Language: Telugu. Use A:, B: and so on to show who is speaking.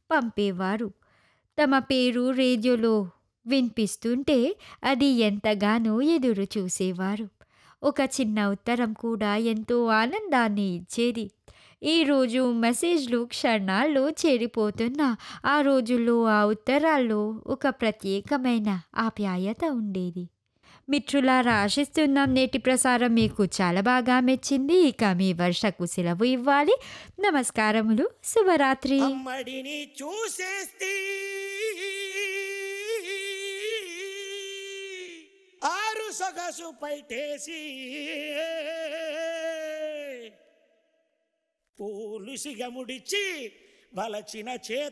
A: పంపేవారు. తమ పేరు రేడియోలో వినిపిస్తుంటే అది ఎంతగానో ఎదురు చూసేవారు. ఒక చిన్న ఉత్తరం కూడా ఎంతో ఆనందాన్ని ఇచ్చేది. ఈరోజు మెసేజ్‌లు క్షణాల్లో చేరిపోతున్నా ఆ రోజుల్లో ఆ ఉత్తరాల్లో ఒక ప్రత్యేకమైన ఆప్యాయత ఉండేది. మిత్రులారా ఆశిస్తున్నాం నేటి ప్రసారం మీకు చాలా బాగా మెచ్చింది. ఇక మీ వర్షకు సెలవు ఇవ్వాలి. నమస్కారములు. శుభరాత్రి.
B: అమ్మడిని చూసేస్తి ఆరు సొగసు పైటేసి పూలు సిగముడిచి వలచిన చేత